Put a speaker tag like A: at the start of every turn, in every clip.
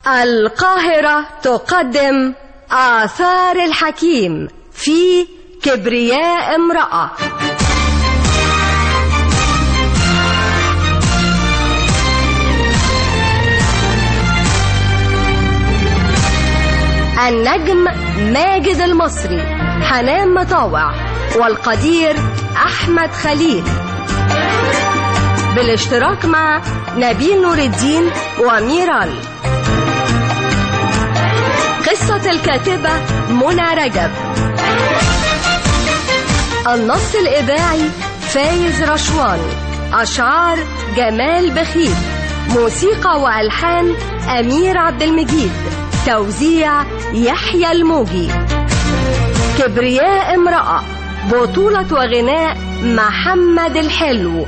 A: القاهرة تقدم آثار الحكيم في كبرياء امرأة النجم ماجد المصري حنان مطاوع والقدير أحمد خليل بالاشتراك مع نبيل نور الدين وميرال قصة الكاتبة منى رجب النص الإذاعي فايز رشوان أشعار جمال بخيت موسيقى وألحان أمير عبد المجيد توزيع يحيى الموجي كبرياء امرأة بطولة وغناء محمد الحلو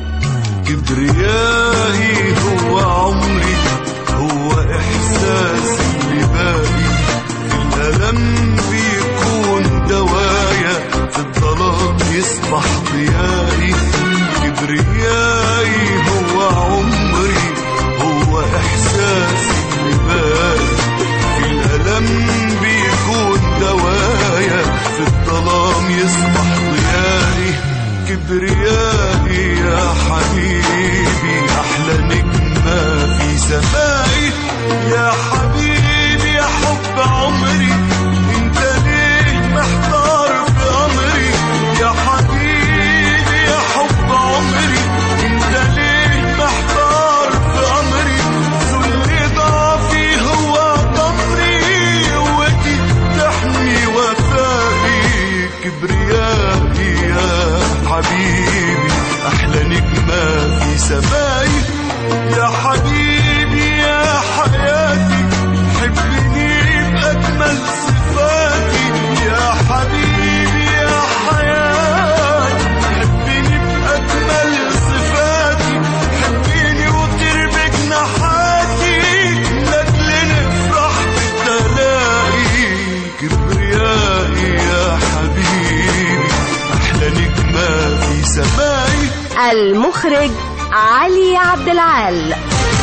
B: كبريائي هو عمري هو إحساسي اللي باقي في الألم بيكون دوايا في الظلام يصبح ضيائي كبريائي هو عمري هو إحساسي اللي باقي في الألم بيكون دوايا في الظلام يصبح ضيائي كبريائي يا حبيبي أحلى نجمة في سمائي يا حبيبي يا حب عمري انت ليه محتار في أمري يا حبيبي يا حب عمري انت ليه محتار في أمري ذل ضعفي هو ضمري قوتي تحمي وفائي كبريائي يا حبيبي أحلى نجمة في سمائي يا حبيبي يا حياتي حبني بأجمل صفاتي يا حبيبي يا حياتي حبني بأجمل صفاتي حبني وطير بجناحاتي لأجل نفرح بالتلاقي كبريائي يا حبيبي أحلى نجمة في سمائي
A: المخرج علي عبد العال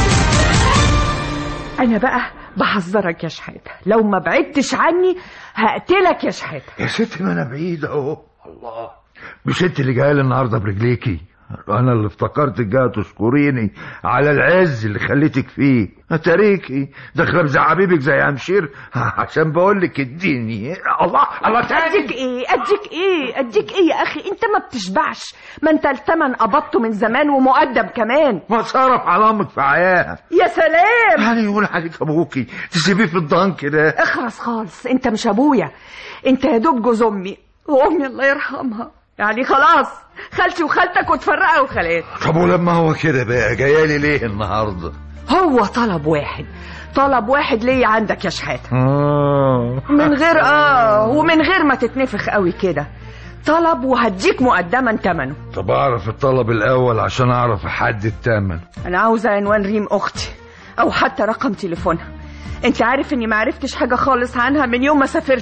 C: انا بقى بحذرك يا شحاته لو ما بعدتش عني هقتلك يا شحاته
D: يا ستي ما انا بعيد اهو الله مش انت اللي جايه لي النهارده برجليكي انا اللي افتكرتك جايه تشكريني على العز اللي خليتك فيه اتاريكي داخله مزعبيبك زي امشير عشان بقول لك اديني الله الله
C: اديك
D: تاني
C: ايه اديك ايه اديك ايه يا اخي انت ما بتشبعش ما انت التمن قبضته من زمان ومقدم كمان
D: ما صرف على امك في عياها
C: يا سلام
D: يعني يقول عليك ابوكي تسيبيه في الضن كده
C: اخرس خالص انت مش ابويا انت يا دوب جوز امي وامي الله يرحمها يعني خلاص خالتي وخالتك وتفرقوا وخالات
D: طب ولما هو كده بقى جايالي ليه النهارده
C: هو طلب واحد طلب واحد ليا عندك يا شحاته
D: اه
C: من غير اه ومن غير ما تتنفخ قوي كده طلب وهديك مقدما تمنه
D: طب اعرف الطلب الاول عشان اعرف احدد الثمن
C: انا عاوزه عنوان ريم اختي او حتى رقم تليفونها انت عارف اني ما عرفتش حاجه خالص عنها من يوم ما سافرت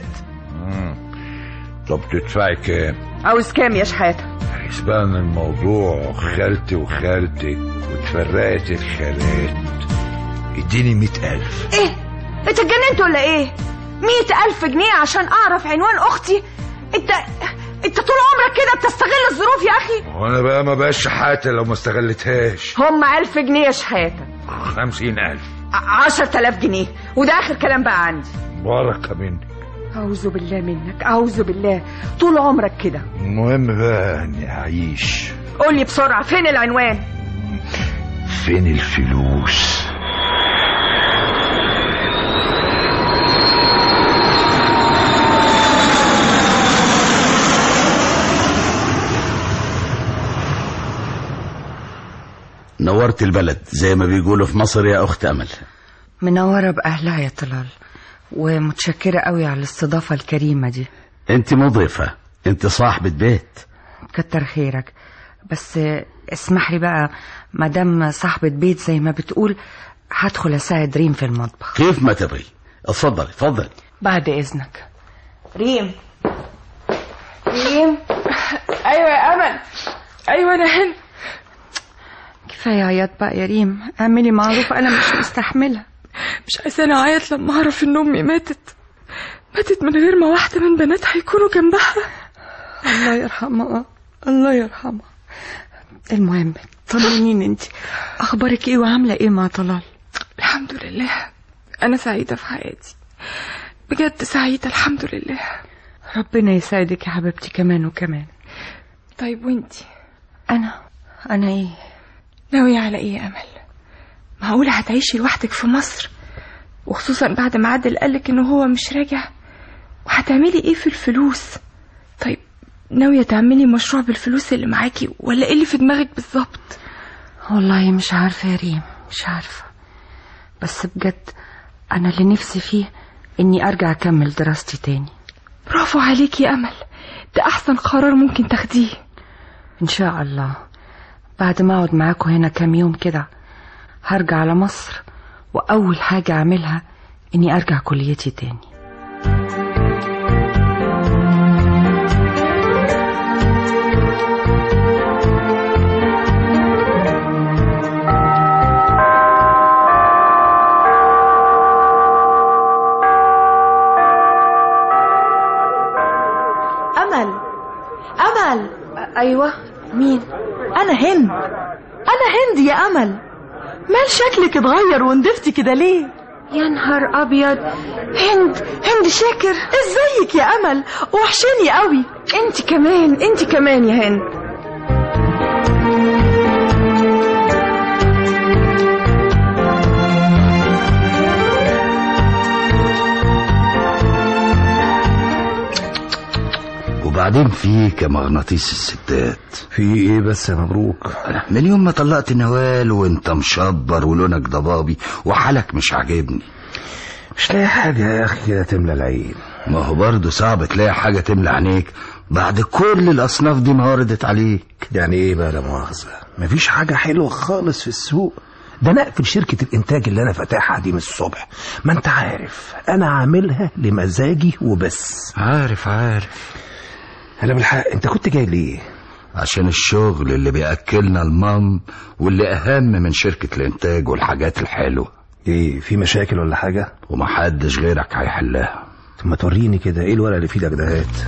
D: طب تدفعي كام
C: عاوز كام يا شحاته
D: حسبان الموضوع خالتي وخالتك وتفرقت الخالات اديني مئة ألف
C: ايه انت اتجننت ولا ايه مية الف جنيه عشان اعرف عنوان اختي انت انت طول عمرك كده بتستغل الظروف يا اخي
D: وانا بقى ما بقاش شحاتة لو ما استغلتهاش
C: هم الف جنيه يا شحاته
D: خمسين ألف
C: ع- عشر تلاف جنيه وده اخر كلام بقى عندي
D: بركة منك
C: أعوذ بالله منك أعوذ بالله طول عمرك كده
D: المهم بقى اني اعيش
C: قول لي بسرعة فين العنوان
D: فين الفلوس
E: نورت البلد زي ما بيقولوا في مصر يا أخت أمل
F: منورة بأهلها يا طلال ومتشكرة قوي على الاستضافة الكريمة دي
E: أنت مضيفة أنت صاحبة بيت
F: كتر خيرك بس اسمح لي بقى مدام صاحبة بيت زي ما بتقول هدخل أساعد ريم في المطبخ
E: كيف ما تبغي اتفضلي اتفضلي
F: بعد إذنك
C: ريم ريم أيوة يا أمل أيوة أنا هنا
F: كفاية عياط بقى يا ريم اعملي معروف أنا مش مستحملة
G: مش عايزاني اعيط لما اعرف ان امي ماتت ماتت من غير ما واحده من بناتها يكونوا جنبها
F: الله يرحمها الله يرحمها المهم طمنيني انت اخبارك ايه وعامله ايه مع طلال
G: الحمد لله انا سعيده في حياتي بجد سعيده الحمد لله
F: ربنا يسعدك يا حبيبتي كمان وكمان
G: طيب وانتي
F: انا انا ايه
G: ناوية على ايه يا امل معقولة هتعيشي لوحدك في مصر وخصوصا بعد ما عادل قالك انه هو مش راجع وهتعملي ايه في الفلوس طيب ناوية تعملي مشروع بالفلوس اللي معاكي ولا ايه اللي في دماغك بالظبط
F: والله مش عارفه يا ريم مش عارفه بس بجد انا اللي نفسي فيه اني ارجع اكمل دراستي تاني
G: برافو عليكي يا امل ده احسن قرار ممكن تاخديه
F: ان شاء الله بعد ما اقعد معاكم هنا كام يوم كده هرجع على مصر واول حاجه اعملها اني ارجع كليتي تاني
C: امل امل
F: ايوه مين
C: انا هند انا هند يا امل مال شكلك اتغير وندفتي كده ليه
F: يا نهار ابيض هند هند شاكر
C: ازيك يا امل وحشاني قوي
F: انت كمان انت كمان يا هند
E: وبعدين فيك يا مغناطيس الستات
H: في ايه بس يا مبروك
E: من يوم ما طلقت نوال وانت مشبر ولونك ضبابي وحالك مش عاجبني
H: مش لاقي حاجة يا اخي كده تملى العين
E: ما هو برضه صعب تلاقي حاجة تملى عينيك بعد كل الأصناف دي ما وردت عليك
H: يعني ايه بقى لا مؤاخذة مفيش حاجة حلوة خالص في السوق ده انا اقفل شركة الانتاج اللي انا فاتحها دي من الصبح ما انت عارف انا عاملها لمزاجي وبس
E: عارف عارف
H: انا بالحق انت كنت جاي ليه
E: عشان الشغل اللي بيأكلنا المام واللي أهم من شركة الإنتاج والحاجات الحلوة
H: ايه في مشاكل ولا حاجة
E: ومحدش غيرك هيحلها
H: طب ما توريني كده ايه الورقة اللي في ايدك ده هات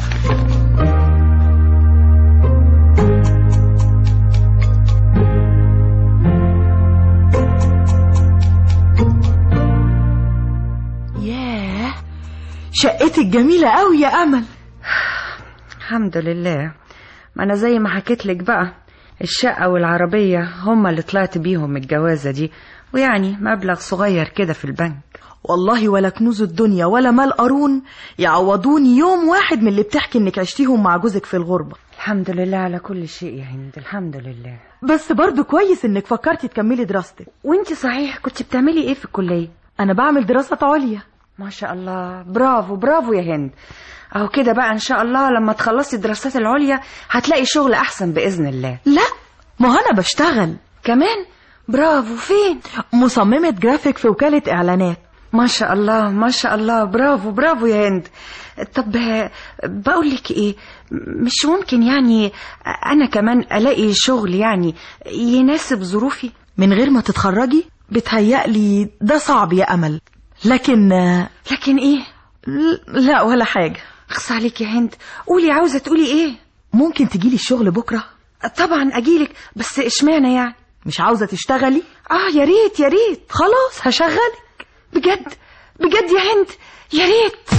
C: ياه شقتك جميلة قوي يا امل
F: الحمد لله ما انا زي ما حكيت لك بقى الشقة والعربية هما اللي طلعت بيهم الجوازة دي ويعني مبلغ صغير كده في البنك
C: والله ولا كنوز الدنيا ولا مال قارون يعوضوني يوم واحد من اللي بتحكي انك عشتيهم مع جوزك في الغربة
F: الحمد لله على كل شيء يا هند الحمد لله
C: بس برضو كويس انك فكرتي تكملي دراستك
F: وانت صحيح كنت بتعملي ايه في الكلية
C: انا بعمل دراسة عليا
F: ما شاء الله برافو برافو يا هند اهو كده بقى ان شاء الله لما تخلصي الدراسات العليا هتلاقي شغل احسن باذن الله
C: لا ما هو انا بشتغل
F: كمان برافو فين
C: مصممة جرافيك في وكالة اعلانات
F: ما شاء الله ما شاء الله برافو برافو يا هند طب بقول لك ايه مش ممكن يعني انا كمان الاقي شغل يعني يناسب ظروفي
C: من غير ما تتخرجي بتهيألي ده صعب يا امل لكن
F: لكن ايه
C: لا ولا حاجة
F: اخص عليك يا هند قولي عاوزة تقولي ايه
C: ممكن تجيلي الشغل بكرة
F: طبعا اجيلك بس اشمعنى يعني
C: مش عاوزة تشتغلي
F: اه يا ريت يا ريت
C: خلاص هشغلك
F: بجد بجد يا هند يا ريت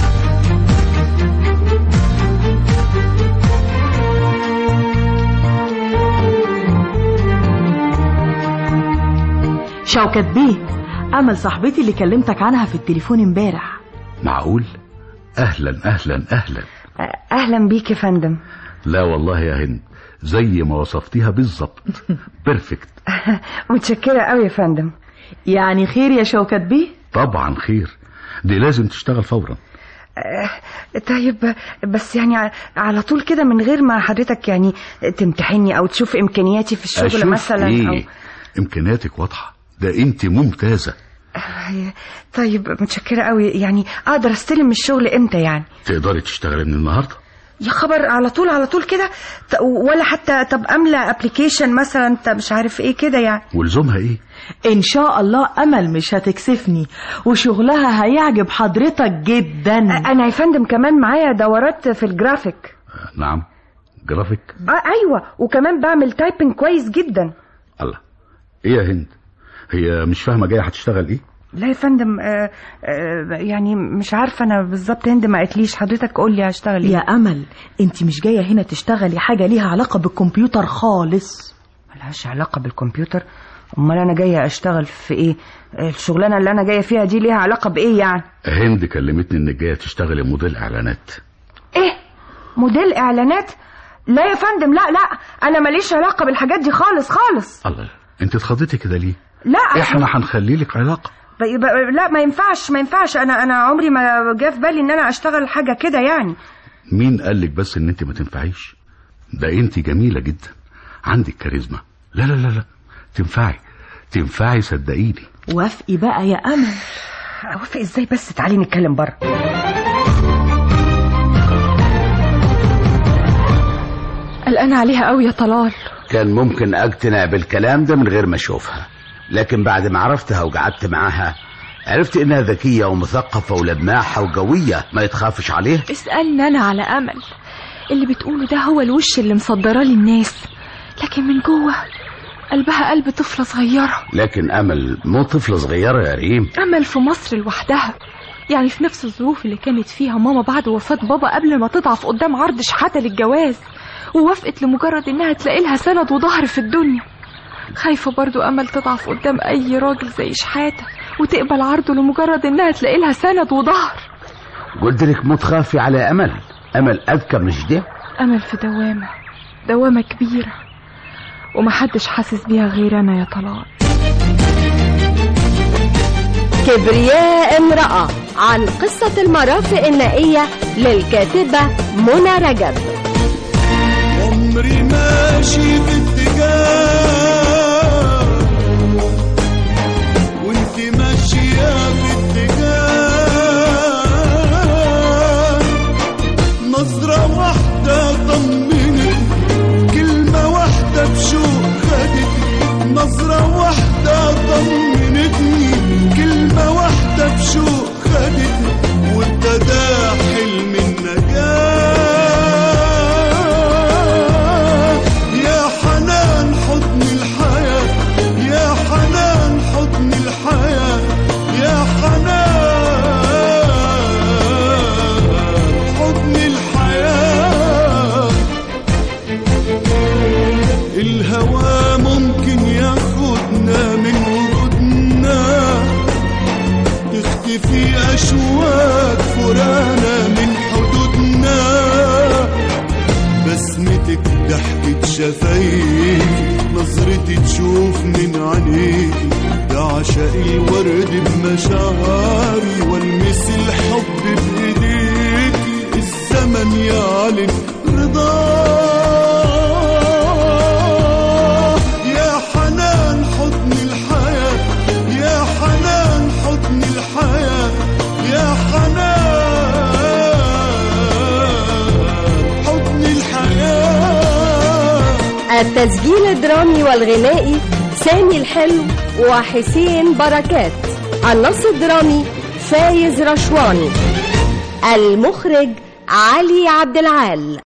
C: شوكت بيه امل صاحبتي اللي كلمتك عنها في التليفون امبارح
E: معقول أهلا أهلا أهلا
F: اهلا بيك يا فندم
E: لا والله يا هند زي ما وصفتيها بالظبط بيرفكت
F: متشكرة قوي يا فندم
C: يعني خير يا شوكت بيه
E: طبعا خير دي لازم تشتغل فورا
F: آه، طيب بس يعني ع- على طول كده من غير ما حضرتك يعني تمتحني او تشوف امكانياتي في الشغل
E: أشوف
F: مثلا
E: إيه؟
F: او
E: إمكانياتك واضحة ده أنت ممتازة
F: آه، طيب متشكرة قوي يعني اقدر استلم الشغل امتى يعني
E: تقدري تشتغلي من النهاردة
F: يا خبر على طول على طول كده ط- ولا حتى طب املى ابلكيشن مثلا انت مش عارف ايه كده يعني
E: ولزومها ايه
I: ان شاء الله امل مش هتكسفني وشغلها هيعجب حضرتك جدا
F: انا يا فندم كمان معايا دورات في الجرافيك
E: نعم جرافيك
F: آه ايوه وكمان بعمل تايبنج كويس جدا
E: الله ايه يا هند هي مش فاهمه جايه هتشتغل ايه
F: لا يا فندم آه آه يعني مش عارفه انا بالظبط هند ما قالتليش حضرتك قول لي هشتغل ايه
I: يا امل انت مش جايه هنا تشتغلي حاجه ليها علاقه بالكمبيوتر خالص
F: ملهاش علاقه بالكمبيوتر امال انا جايه اشتغل في ايه الشغلانه اللي انا جايه فيها دي ليها علاقه بايه يعني
E: هند كلمتني انك جايه تشتغلي موديل اعلانات
F: ايه موديل اعلانات لا يا فندم لا لا انا ماليش علاقه بالحاجات دي خالص خالص
E: الله انت اتخضيتي كده ليه
F: لا
E: احنا هنخلي لك علاقه
F: ب... ب... لا ما ينفعش ما ينفعش انا انا عمري ما جه في بالي ان انا اشتغل حاجه كده يعني
E: مين قال لك بس ان انت ما تنفعيش ده انت جميله جدا عندك كاريزما لا لا لا لا تنفعي تنفعي صدقيني
I: وافقي بقى يا امل
F: اوافق ازاي بس تعالي نتكلم بره
G: قلقانة عليها قوي يا طلال
J: كان ممكن اقتنع بالكلام ده من غير ما اشوفها لكن بعد ما عرفتها وقعدت معاها عرفت انها ذكيه ومثقفه ولماحه وقويه ما يتخافش عليها
G: اسألني أنا على أمل اللي بتقوله ده هو الوش اللي مصدره لي الناس لكن من جوه قلبها قلب طفلة صغيرة
J: لكن امل مو طفله صغيره يا ريم
G: أمل في مصر لوحدها يعني في نفس الظروف اللي كانت فيها ماما بعد وفاة بابا قبل ما تضعف قدام عرض شحاتة للجواز ووافقت لمجرد إنها تلاقي لها سند وظهر في الدنيا خايفة برضو أمل تضعف قدام أي راجل زي شحاتة وتقبل عرضه لمجرد إنها تلاقي لها سند وظهر
J: قلت لك مو تخافي على امل امل اذكى مش ده
G: أمل في دوامة دوامة كبيرة ومحدش حاسس بيها غير أنا يا طلال
A: كبرياء امرأة عن قصة المرافق النائية للكاتبة منى رجب
B: عمري ماشي باتجاه وانت ماشية باتجاه نظرة واحدة طمنت كلمة واحدة بشوق خدت نظرة واحدة طمنتني كلمة واحدة بشوق خدت وابتدى حلم النجاة يا حنان حضن الحياة يا حنان حضن الحياة يا حنان حضن الحياة الهوى ممكن ياخدنا من وجودنا تختفي أشواك فرانا من حدودنا بسمتك ضحكة شفايفي نظرتي تشوف من عينيكي ده عشاق الورد بمشاعري والمس الحب بايديكي الزمن يعلن رضاه يا حنان حضن الحياة يا حنان حضن الحياة يا حنان حضن الحياة
A: التسجيل الدرامي والغنائي سامي الحلو وحسين بركات النص الدرامي فايز رشواني المخرج علي عبد العال